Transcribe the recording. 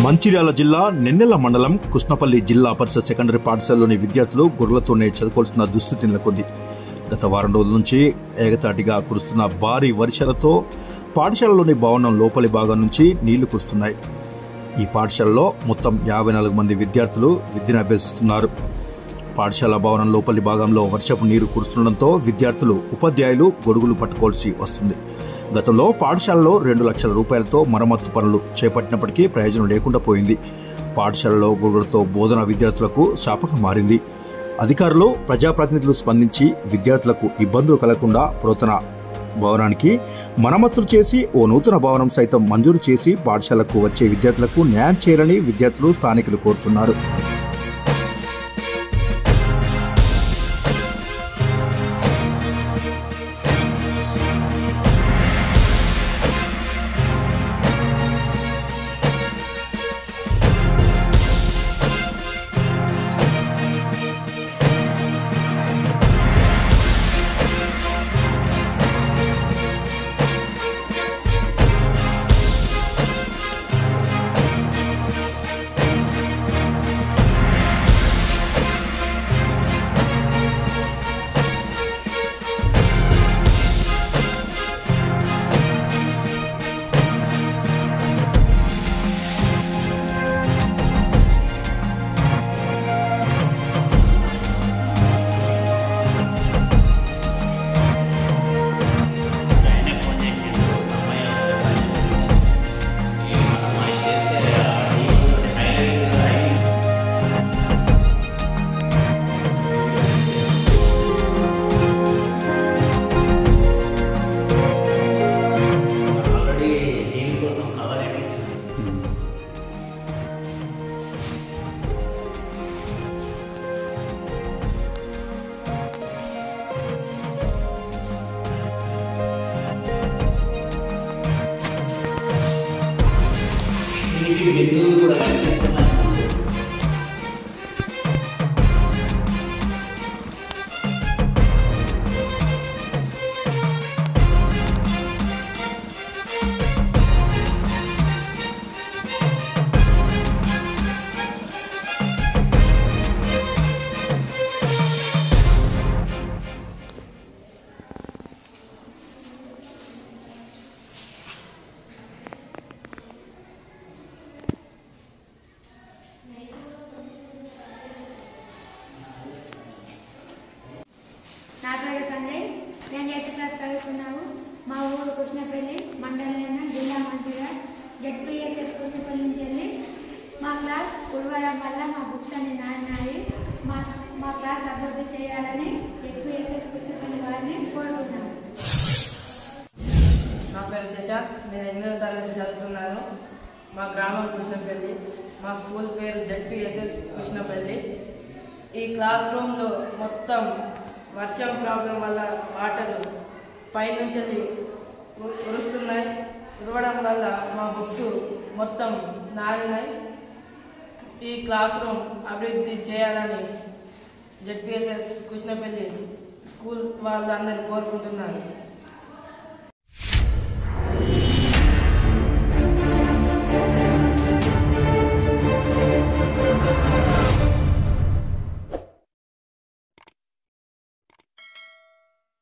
మంచిర్యాల జిల్లా నెన్నెల మండలం కృష్ణపల్లి జిల్లా పరిషత్ సెకండరీ పాఠశాలలోని విద్యార్థులు గొర్రెలతోనే చదువుకోవాల్సిన దుస్థితి నెలకొంది గత వారం రోజుల నుంచి ఏగతాటిగా కురుస్తున్న భారీ వర్షాలతో పాఠశాలలోని భవనం లోపలి భాగం నుంచి నీళ్లు కురుస్తున్నాయి ఈ పాఠశాలలో మొత్తం యాభై నాలుగు మంది విద్యార్థులు విద్యను అభ్యసిస్తున్నారు పాఠశాల భవనం లోపలి భాగంలో వర్షపు నీరు కురుస్తుండటంతో విద్యార్థులు ఉపాధ్యాయులు గొడుగులు పట్టుకోవాల్సి వస్తుంది గతంలో పాఠశాలలో రెండు లక్షల రూపాయలతో మరమ్మత్తు పనులు చేపట్టినప్పటికీ ప్రయోజనం లేకుండా పోయింది పాఠశాలలో గొడుగులతో బోధన విద్యార్థులకు శాపంగా మారింది అధికారులు ప్రజాప్రతినిధులు స్పందించి విద్యార్థులకు ఇబ్బందులు కలగకుండా పురాతన భవనానికి మరమ్మతులు చేసి ఓ నూతన భవనం సైతం మంజూరు చేసి పాఠశాలకు వచ్చే విద్యార్థులకు న్యాయం చేయాలని విద్యార్థులు స్థానికులు కోరుతున్నారు ఆల్రెడీ దీనికోసం కవర్ వేయించాను దీనికి బిందువులు కూడా కనిపిస్తున్నాయి నా పేరు సంజయ్ నేను ఎయిత్ క్లాస్ చదువుతున్నాను మా ఊరు కృష్ణపల్లి మండలం జిల్లా మంచిర్యాల జెడ్పీఎస్ఎస్ కృష్ణపల్లి నుంచి వెళ్ళి మా క్లాస్ ఉడవడం వల్ల మా బుక్స్ అన్ని నాడినాయి మా స్- మా క్లాస్ అభివృద్ధి చేయాలని జెడ్పీఎస్ఎస్ కృష్ణపల్లి వారిని కోరుతున్నాను నా పేరు శశాంక్ నేను ఎనిమిదవ తరగతి చదువుతున్నాను మా గ్రామం కృష్ణపల్లి మా స్కూల్ పేరు జడ్పిఎస్ఎస్ కృష్ణపల్లి ఈ క్లాస్ రూమ్లో మొత్తం వర్షం ప్రాబ్లం వల్ల వాటర్ పైనుంచి కు- కురుస్తున్నాయి కురవడం వల్ల మా బుక్స్ మొత్తం నారినాయి ఈ క్లాస్ రూమ్ అభివృద్ధి చేయాలని జడ్పిఎస్ఎస్ కృష్ణపల్లి స్కూల్ వాళ్ళందరూ కోరుకుంటున్నారు